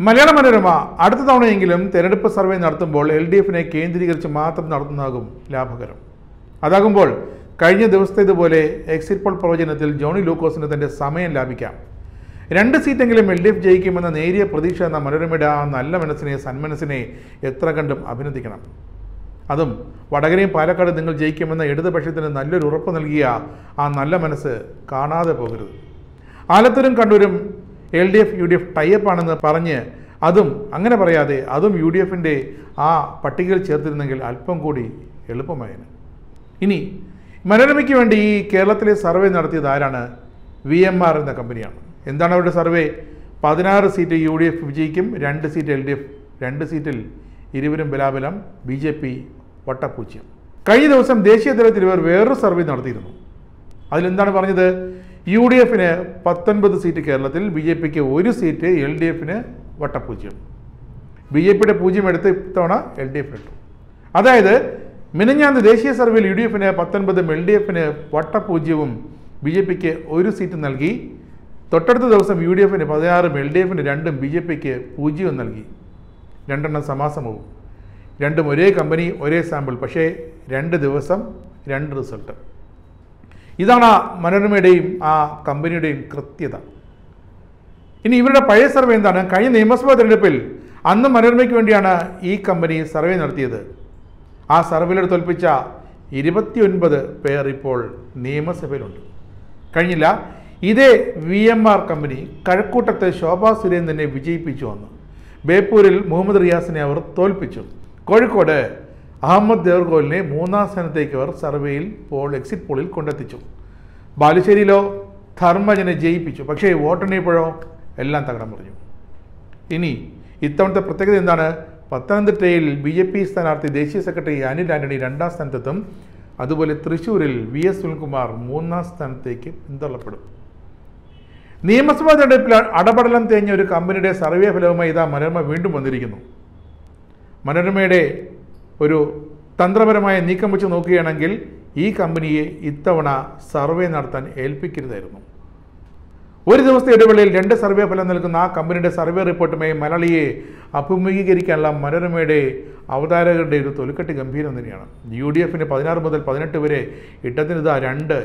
മലയാള മനോരമ അടുത്ത തവണയെങ്കിലും തെരഞ്ഞെടുപ്പ് സർവേ നടത്തുമ്പോൾ എൽ ഡി എഫിനെ കേന്ദ്രീകരിച്ച് മാത്രം നടത്തുന്നതാകും ലാഭകരം അതാകുമ്പോൾ കഴിഞ്ഞ ദിവസത്തേതുപോലെ എക്സിറ്റ് പോൾ പ്രവചനത്തിൽ ജോണി ലൂക്കോസിന് തന്റെ സമയം ലാഭിക്കാം രണ്ട് സീറ്റെങ്കിലും എൽ ഡി എഫ് ജയിക്കുമെന്ന നേരിയ പ്രതീക്ഷ എന്ന മനോരമയുടെ ആ നല്ല മനസ്സിനെ സന്മനസ്സിനെ എത്ര കണ്ടും അഭിനന്ദിക്കണം അതും വടകരയും പാലക്കാട് നിങ്ങൾ ജയിക്കുമെന്ന ഇടതുപക്ഷത്തിന് നല്ലൊരു ഉറപ്പ് നൽകിയ ആ നല്ല മനസ്സ് കാണാതെ പോകരുത് ആലത്തൂരും കണ്ണൂരും L D F U D F type ആണെന്ന് പറഞ്ഞ് അതും അങ്ങനെ പറയാതെ അതും യു ഡി എഫിൻ്റെ ആ പട്ടികയിൽ ചേർത്തിരുന്നെങ്കിൽ അല്പം കൂടി എളുപ്പമായേനെ ഇനി മനോരമയ്ക്ക് വേണ്ടി ഈ കേരളത്തിലെ സർവേ നടത്തിയത് ആരാണ് വി എം ആർ എന്ന കമ്പനിയാണ് എന്താണ് അവരുടെ സർവേ പതിനാറ് സീറ്റ് യു ഡി എഫ് വിജയിക്കും രണ്ട് സീറ്റ് എൽ ഡി എഫ് രണ്ട് സീറ്റിൽ ഇരുവരും ബലാബലം ബി ജെ പി വട്ടപ്പൂജ്യം കഴിഞ്ഞ ദിവസം ദേശീയ തലത്തിൽ ഇവർ വേറൊരു സർവേ നടത്തിയിരുന്നു അതിലെന്താണ് പറഞ്ഞത് യു ഡി എഫിന് പത്തൊൻപത് സീറ്റ് കേരളത്തിൽ ബി ജെ പിക്ക് ഒരു സീറ്റ് എൽ ഡി എഫിന് വട്ടപൂജ്യം ബി ജെ പിയുടെ പൂജ്യം എടുത്ത് ഇത്തവണ എൽ ഡി എഫിന് ഇട്ടു അതായത് മിനഞ്ഞാന്ന് ദേശീയ സർവേയിൽ യു ഡി എഫിന് പത്തൊൻപതും എൽ ഡി എഫിന് വട്ടപൂജ്യവും ബി ജെ പിക്ക് ഒരു സീറ്റ് നൽകി തൊട്ടടുത്ത ദിവസം യു ഡി എഫിന് പതിനാറും എൽ ഡി എഫിന് രണ്ടും ബി ജെ പിക്ക് പൂജ്യവും നൽകി രണ്ടെണ്ണം സമാസമവും രണ്ടും ഒരേ കമ്പനി ഒരേ സാമ്പിൾ പക്ഷേ രണ്ട് ദിവസം രണ്ട് റിസൾട്ട് ഇതാണ് ആ മനോരമയുടെയും ആ കമ്പനിയുടെയും കൃത്യത ഇനി ഇവരുടെ പഴയ സർവേ എന്താണ് കഴിഞ്ഞ നിയമസഭാ തെരഞ്ഞെടുപ്പിൽ അന്ന് മനോരമയ്ക്ക് വേണ്ടിയാണ് ഈ കമ്പനി സർവേ നടത്തിയത് ആ സർവേയിൽ തോൽപ്പിച്ച ഇരുപത്തിയൊൻപത് പേർ ഇപ്പോൾ നിയമസഭയിലുണ്ട് കഴിഞ്ഞില്ല ഇതേ വി എം ആർ കമ്പനി കഴക്കൂട്ടത്തെ ശോഭാ സുരേന്ദ്രനെ വിജയിപ്പിച്ചു വന്നു ബേപ്പൂരിൽ മുഹമ്മദ് റിയാസിനെ അവർ തോൽപ്പിച്ചു കോഴിക്കോട് അഹമ്മദ് ദേവർകോലിനെ മൂന്നാം സ്ഥാനത്തേക്ക് അവർ സർവേയിൽ പോൾ എക്സിറ്റ് പോളിൽ കൊണ്ടെത്തിച്ചു ബാലുശ്ശേരിയിലോ ധർമ്മജനെ ജയിപ്പിച്ചു പക്ഷേ വോട്ടെണ്ണിയപ്പോഴോ എല്ലാം തകടം പറഞ്ഞു ഇനി ഇത്തവണത്തെ പ്രത്യേകത എന്താണ് പത്തനംതിട്ടയിൽ ബി ജെ പി സ്ഥാനാർത്ഥി ദേശീയ സെക്രട്ടറി അനിൽ ആന്റണി രണ്ടാം സ്ഥാനത്തെത്തും അതുപോലെ തൃശ്ശൂരിൽ വി എസ് സുനിൽകുമാർ മൂന്നാം സ്ഥാനത്തേക്ക് പിന്തള്ളപ്പെടും നിയമസഭാ തെരഞ്ഞെടുപ്പിൽ അടപടലം തേഞ്ഞ ഒരു കമ്പനിയുടെ സർവേ ഫലവുമായി ഇതാ മനോരമ വീണ്ടും വന്നിരിക്കുന്നു മനോരമയുടെ ഒരു തന്ത്രപരമായ നീക്കം വെച്ച് നോക്കുകയാണെങ്കിൽ ഈ കമ്പനിയെ ഇത്തവണ സർവേ നടത്താൻ ഏൽപ്പിക്കരുതായിരുന്നു ഒരു ദിവസത്തെ ഇടവേളയിൽ രണ്ട് സർവേ ഫലം നൽകുന്ന ആ കമ്പനിയുടെ സർവേ റിപ്പോർട്ടുമായി മലയാളിയെ അഭിമുഖീകരിക്കാനുള്ള മനോരമയുടെ അവതാരകരുടെ ഒരു തൊലിക്കെട്ട് ഗംഭീരം തന്നെയാണ് യു ഡി എഫിന് പതിനാറ് മുതൽ പതിനെട്ട് വരെ ഇട്ടത്തിന് ഇതാ രണ്ട്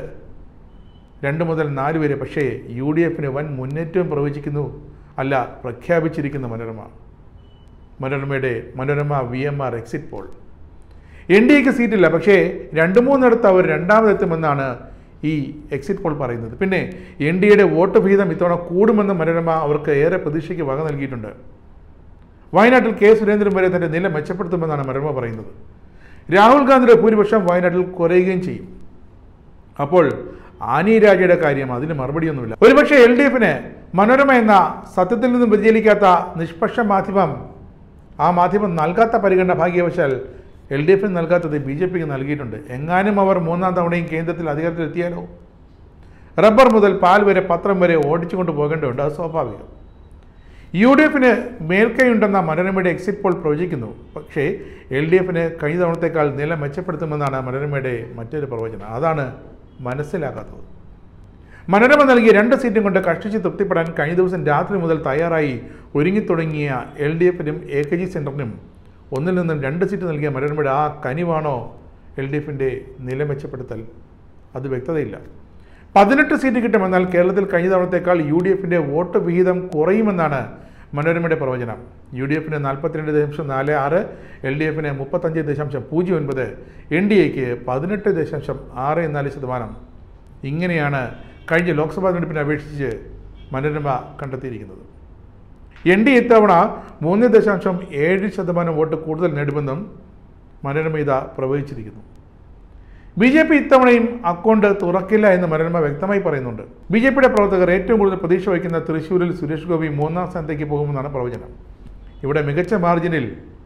രണ്ട് മുതൽ നാല് വരെ പക്ഷേ യു ഡി എഫിന് വൻ മുന്നേറ്റവും പ്രവചിക്കുന്നു അല്ല പ്രഖ്യാപിച്ചിരിക്കുന്ന മനോരമ മനോരമയുടെ Manorama V M R exit poll N D എക്ക് സീറ്റില്ല പക്ഷേ രണ്ട് മൂന്നിടത്ത് അവർ രണ്ടാമതെത്തുമെന്നാണ് ഈ എക്സിറ്റ് പോൾ പറയുന്നത് പിന്നെ എൻ ഡി എയുടെ വോട്ട് വിഹിതം ഇത്തവണ കൂടുമെന്ന് മനോരമ അവർക്ക് ഏറെ പ്രതീക്ഷയ്ക്ക് വക നൽകിയിട്ടുണ്ട് വയനാട്ടിൽ കെ സുരേന്ദ്രൻ വരെ തന്റെ നില മെച്ചപ്പെടുത്തുമെന്നാണ് മനോരമ പറയുന്നത് രാഹുൽ ഗാന്ധിയുടെ ഭൂരിപക്ഷം വയനാട്ടിൽ കുറയുകയും ചെയ്യും അപ്പോൾ ആനി രാജയുടെ കാര്യം അതിന് മറുപടിയൊന്നുമില്ല ഒരുപക്ഷെ എൽ ഡി എഫിന് മനോരമ എന്ന സത്യത്തിൽ നിന്നും വ്യതിചലിക്കാത്ത നിഷ്പക്ഷ മാധ്യമം ആ മാധ്യമം നൽകാത്ത പരിഗണന ഭാഗ്യവശാൽ എൽ ഡി എഫിന് നൽകാത്തത് ബി ജെ പിക്ക് നൽകിയിട്ടുണ്ട് എങ്ങാനും അവർ മൂന്നാം തവണയും കേന്ദ്രത്തിൽ അധികാരത്തിലെത്തിയാലോ റബ്ബർ മുതൽ പാൽ വരെ പത്രം വരെ ഓടിച്ചുകൊണ്ട് പോകേണ്ടതുണ്ട് അത് സ്വാഭാവികം യു ഡി എഫിന് മേൽക്കൈയുണ്ടെന്ന മനോരമയുടെ എക്സിറ്റ് പോൾ പ്രവചിക്കുന്നു പക്ഷേ എൽ ഡി എഫിന് കഴിഞ്ഞ തവണത്തേക്കാൾ നില മെച്ചപ്പെടുത്തുമെന്നാണ് മനോരമയുടെ മറ്റൊരു പ്രവചനം അതാണ് മനസ്സിലാക്കാത്തത് മനോരമ നൽകിയ രണ്ട് സീറ്റും കൊണ്ട് കഷ്ടിച്ച് തൃപ്തിപ്പെടാൻ കഴിഞ്ഞ ദിവസം രാത്രി മുതൽ തയ്യാറായി ഒരുങ്ങിത്തുടങ്ങിയ എൽ ഡി എഫിനും എ കെ ജി സെൻറ്ററിനും ഒന്നിൽ നിന്നും രണ്ട് സീറ്റ് നൽകിയ മനോരമയുടെ ആ കനിവാണോ എൽ ഡി എഫിൻ്റെ നില മെച്ചപ്പെടുത്തൽ അത് വ്യക്തതയില്ല പതിനെട്ട് സീറ്റ് കിട്ടുമെന്നാൽ കേരളത്തിൽ കഴിഞ്ഞ തവണത്തേക്കാൾ യു ഡി എഫിൻ്റെ വോട്ട് വിഹിതം കുറയുമെന്നാണ് മനോരമയുടെ പ്രവചനം യു ഡി എഫിന് നാൽപ്പത്തിരണ്ട് ദശാംശം നാല് ആറ് എൽ ഡി എഫിന് മുപ്പത്തഞ്ച് ദശാംശം പൂജ്യം ഒൻപത് എൻ ഡി എക്ക് പതിനെട്ട് ദശാംശം ആറ് നാല് ശതമാനം ഇങ്ങനെയാണ് കഴിഞ്ഞ ലോക്സഭാ തെരഞ്ഞെടുപ്പിനെ അപേക്ഷിച്ച് മനോരമ കണ്ടെത്തിയിരിക്കുന്നത് എൻ ഡി ഇത്തവണ മൂന്ന് ദശാംശം ഏഴ് ശതമാനം വോട്ട് കൂടുതൽ നേടുമെന്നും മനോരമ ഇത പ്രവചിച്ചിരിക്കുന്നു ബി ജെ പി ഇത്തവണയും അക്കൗണ്ട് തുറക്കില്ല എന്ന് മനോരമ വ്യക്തമായി പറയുന്നുണ്ട് ബി ജെ പിയുടെ പ്രവർത്തകർ ഏറ്റവും കൂടുതൽ പ്രതീക്ഷ വയ്ക്കുന്ന തൃശ്ശൂരിൽ സുരേഷ് ഗോപി മൂന്നാം സ്ഥാനത്തേക്ക് പോകുമെന്നാണ് പ്രവചനം ഇവിടെ മികച്ച മാർജിനിൽ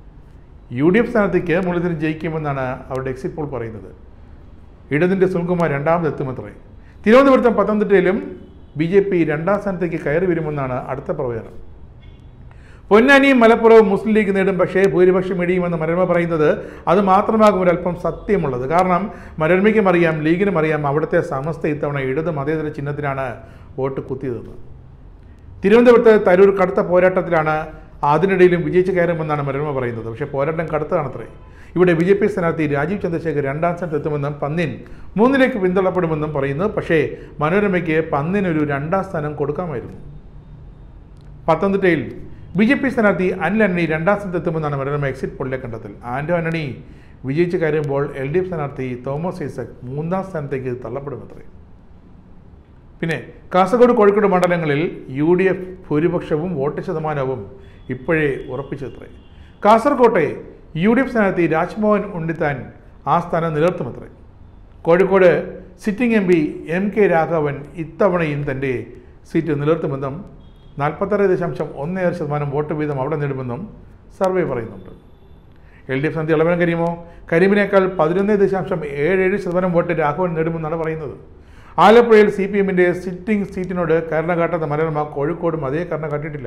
യു ഡി എഫ് സ്ഥാനത്ത് കെ മുരളീധരൻ ജയിക്കുമെന്നാണ് അവരുടെ എക്സിറ്റ് പോൾ പറയുന്നത് ഇടതിൻ്റെ സുനിൽകുമാർ രണ്ടാമതെത്തുമത്രേ തിരുവനന്തപുരത്തും പത്തനംതിട്ടയിലും ബി ജെ പി രണ്ടാം സ്ഥാനത്തേക്ക് കയറി വരുമെന്നാണ് അടുത്ത പ്രവചനം പൊന്നാനിയും മലപ്പുറവും മുസ്ലിം ലീഗ് നേടും പക്ഷേ ഭൂരിപക്ഷം ഇടിയുമെന്ന് മനോരമ പറയുന്നത് അത് മാത്രമാകും ഒരല്പം സത്യമുള്ളത് കാരണം മനോരമയ്ക്കും അറിയാം ലീഗിനും അറിയാം അവിടുത്തെ സമസ്ത ഇത്തവണ ഇടത് മതേതര ചിഹ്നത്തിനാണ് വോട്ട് കുത്തിയതെന്ന് തിരുവനന്തപുരത്ത് തരൂർ കടുത്ത പോരാട്ടത്തിലാണ് അതിനിടയിലും വിജയിച്ച് കയറുമെന്നാണ് മനോരമ പറയുന്നത് പക്ഷേ പോരാട്ടം കടുത്തതാണത്രേ ഇവിടെ ബി ജെ പി സ്ഥാനാർത്ഥി രാജീവ് ചന്ദ്രശേഖർ രണ്ടാം സ്ഥാനത്ത് എത്തുമെന്നും പന്നിൻ മൂന്നിലേക്ക് പിന്തള്ളപ്പെടുമെന്നും പറയുന്നു പക്ഷേ മനോരമയ്ക്ക് പന്നിനൊരു രണ്ടാം സ്ഥാനം കൊടുക്കാമായിരുന്നു പത്തനംതിട്ടയിൽ ബി ജെ പി സ്ഥാനാർത്ഥി അനിൽ ആന്റണി രണ്ടാം സ്ഥാനത്തെത്തുമെന്നാണ് മനോരമ എക്സിറ്റ് പോളിലെ കണ്ടെത്തൽ ആന്റോ ആന്റണി വിജയിച്ച് കയറുമ്പോൾ എൽ ഡി എഫ് സ്ഥാനാർത്ഥി തോമസ് ഐസക് മൂന്നാം സ്ഥാനത്തേക്ക് തള്ളപ്പെടുമത്രേ പിന്നെ കാസർഗോഡ് കോഴിക്കോട് മണ്ഡലങ്ങളിൽ യു ഡി എഫ് ഭൂരിപക്ഷവും വോട്ട് ശതമാനവും ഇപ്പോഴേ ഉറപ്പിച്ചത്രേ കാസർകോട്ടെ യു ഡി എഫ് സ്ഥാനാർത്ഥി രാജ്മോഹൻ ഉണ്ണിത്താൻ ആ സ്ഥാനം നിലനിർത്തുമത്രേ Kozhikode sitting M P M K Raghavan ഇത്തവണയും തൻ്റെ സീറ്റ് നിലനിർത്തുമെന്നും നാൽപ്പത്താറ് ദശാംശം ഒന്ന് ഏഴ് ശതമാനം വോട്ട് വീതം അവിടെ നേടുമെന്നും സർവേ പറയുന്നുണ്ട് എൽ ഡി എഫ് സ്ഥാനാർത്ഥി ഇളവൻ കരീമോ കരീമിനേക്കാൾ പതിനൊന്ന് ദശാംശം ഏഴ് ഏഴ് ശതമാനം വോട്ട് രാഘവൻ നേടുമെന്നാണ് പറയുന്നത് ആലപ്പുഴയിൽ സി പി എമ്മിൻ്റെ സിറ്റിംഗ് സീറ്റിനോട് കരുണ കാട്ടാത്ത മനോരമ കോഴിക്കോടും അതേ കരുണ കാട്ടിയിട്ടില്ല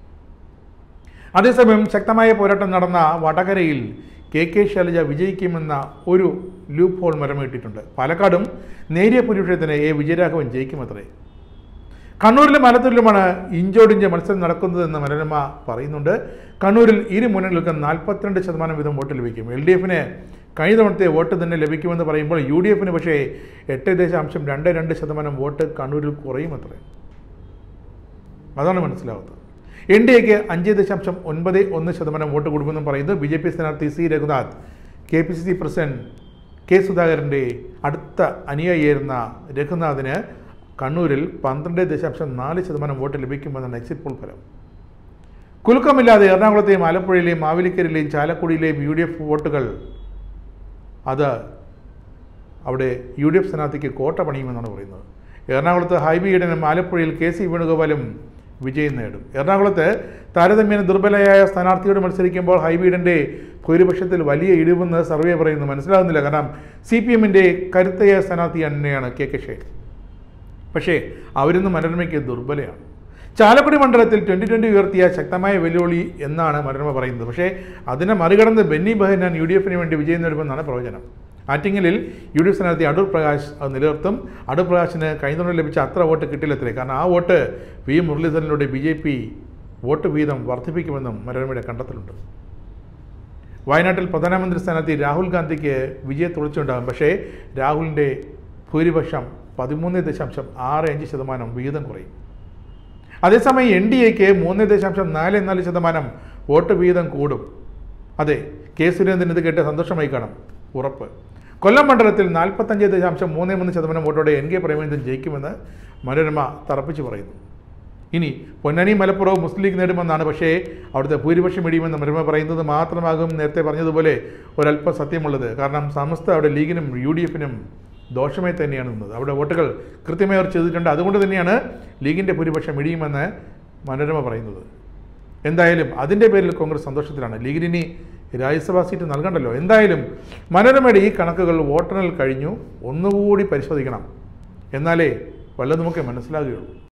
അതേസമയം ശക്തമായ പോരാട്ടം നടന്ന വടകരയിൽ കെ കെ ശൈലജ വിജയിക്കുമെന്ന ഒരു ലൂപ്പ് ഹോൾ മരമിട്ടിട്ടുണ്ട് പാലക്കാടും നേരിയ ഭൂരിപക്ഷത്തിന് എ വിജയരാഘവൻ ജയിക്കുമത്രേ കണ്ണൂരിലും മലത്തൂരിലുമാണ് ഇഞ്ചോടിഞ്ച് മത്സരം നടക്കുന്നതെന്ന് മനോരമ പറയുന്നുണ്ട് കണ്ണൂരിൽ ഇരു മുന്നണികൾക്കും നാൽപ്പത്തിരണ്ട് ശതമാനം വീതം വോട്ട് ലഭിക്കും എൽ ഡി എഫിന് കഴിഞ്ഞ തവണത്തെ വോട്ട് തന്നെ ലഭിക്കുമെന്ന് പറയുമ്പോൾ യു ഡി എഫിന് പക്ഷേ എട്ട് ദശാംശം രണ്ട് രണ്ട് ശതമാനം വോട്ട് കണ്ണൂരിൽ കുറയുമത്രേ അതാണ് മനസ്സിലാവുന്നത് എൻ ഡി എക്ക് അഞ്ച് ദശാംശം ഒൻപത് ഒന്ന് ശതമാനം വോട്ട് കൊടുക്കുമെന്നും പറയുന്നത് ബി ജെ പി സ്ഥാനാർത്ഥി C Raghunath K P C C president K സുധാകരൻ്റെ അടുത്ത അനുയായിയായിരുന്ന രഘുനാഥിന് കണ്ണൂരിൽ പന്ത്രണ്ട് ദശാംശം നാല് ശതമാനം വോട്ട് ലഭിക്കുമെന്നാണ് എക്സിറ്റ് പോൾ ഫലം കുലുക്കമില്ലാതെ എറണാകുളത്തെയും ആലപ്പുഴയിലെയും മാവേലിക്കരയിലെയും ചാലക്കുടിയിലെയും യു ഡി എഫ് വോട്ടുകൾ അത് അവിടെ യു ഡി എഫ് സ്ഥാനാർത്ഥിക്ക് കോട്ട പണിയുമെന്നാണ് പറയുന്നത് എറണാകുളത്ത് ഹൈബി ഈഡനും ആലപ്പുഴയിൽ കെ സി വേണുഗോപാലും വിജയം നേടും എറണാകുളത്ത് താരതമ്യേന ദുർബലയായ സ്ഥാനാർത്ഥിയോട് മത്സരിക്കുമ്പോൾ ഹൈബീഡൻ്റെ ഭൂരിപക്ഷത്തിൽ വലിയ ഇടിവെന്ന് സർവേ പറയുന്നു മനസ്സിലാകുന്നില്ല കാരണം സി പി എമ്മിൻ്റെ കരുത്തയായ സ്ഥാനാർത്ഥി തന്നെയാണ് കെ കെ ഷേ പക്ഷേ അവരിന്ന് മനോരമയ്ക്ക് ദുർബലയാണ് ചാലക്കുടി മണ്ഡലത്തിൽ ട്വൻ്റി ട്വൻ്റി ഉയർത്തിയ ശക്തമായ വെല്ലുവിളി എന്നാണ് മനോരമ പറയുന്നത് പക്ഷേ അതിനെ മറികടന്ന് ബെന്നി ബെഹനാൻ യു ഡി എഫിന് വേണ്ടി വിജയം നേടുമെന്നാണ് പ്രവചനം ആറ്റിങ്ങലിൽ യു ഡി എഫ് സ്ഥാനാർത്ഥി അടൂർ പ്രകാശ് അത് നിലനിർത്തും അടൂർ പ്രകാശിന് കഴിഞ്ഞ തവണ ലഭിച്ച അത്ര വോട്ട് കിട്ടില്ലത്രേ കാരണം ആ വോട്ട് വി മുരളീധരനിലൂടെ ബി ജെ പി വോട്ട് വീതം വർദ്ധിപ്പിക്കുമെന്നും മനോരമയുടെ കണ്ടെത്തലുണ്ട് വയനാട്ടിൽ പ്രധാനമന്ത്രി സ്ഥാനാർത്ഥി രാഹുൽ ഗാന്ധിക്ക് വിജയ തുളച്ചുണ്ടാകും പക്ഷേ രാഹുലിൻ്റെ ഭൂരിപക്ഷം പതിമൂന്ന് ദശാംശം ആറ് അഞ്ച് ശതമാനം വീതം കുറയും അതേസമയം എൻ ഡി എക്ക് മൂന്ന് ദശാംശം നാല് നാല് ശതമാനം വോട്ട് വീതം കൂടും അതെ കെ സുരേന്ദ്രൻ ഇത് കേട്ട് സന്തോഷമായി കാണും ഉറപ്പ് കൊല്ലം മണ്ഡലത്തിൽ നാൽപ്പത്തഞ്ച് ദശാംശം മൂന്ന് മൂന്ന് ശതമാനം വോട്ടോടെ എൻ കെ പ്രേമചന്ദ്രൻ ജയിക്കുമെന്ന് മനോരമ തറപ്പിച്ച് പറയുന്നു ഇനി പൊന്നാനി മലപ്പുറവും മുസ്ലിം ലീഗ് നേടുമെന്നാണ് പക്ഷേ അവിടുത്തെ ഭൂരിപക്ഷം ഇടിയുമെന്ന് മനോരമ പറയുന്നത് മാത്രമാകും നേരത്തെ പറഞ്ഞതുപോലെ ഒരല്പം സത്യമുള്ളത് കാരണം സമസ്ത അവിടെ ലീഗിനും യു ഡി എഫിനും ദോഷമായി തന്നെയാണ് നിന്നത് അവിടെ വോട്ടുകൾ കൃത്യമായി അവർ ചെയ്തിട്ടുണ്ട് അതുകൊണ്ട് തന്നെയാണ് ലീഗിൻ്റെ ഭൂരിപക്ഷം ഇടിയുമെന്ന് മനോരമ പറയുന്നത് എന്തായാലും അതിൻ്റെ പേരിൽ കോൺഗ്രസ് സന്തോഷത്തിലാണ് ലീഗിനി രാജ്യസഭാ സീറ്റ് നൽകണ്ടല്ലോ എന്തായാലും മനോരമയുടെ ഈ കണക്കുകൾ വോട്ടെണ്ണൽ കഴിഞ്ഞു ഒന്നുകൂടി പരിശോധിക്കണം എന്നാലേ വല്ലതുമൊക്കെ മനസ്സിലാകുകയുള്ളൂ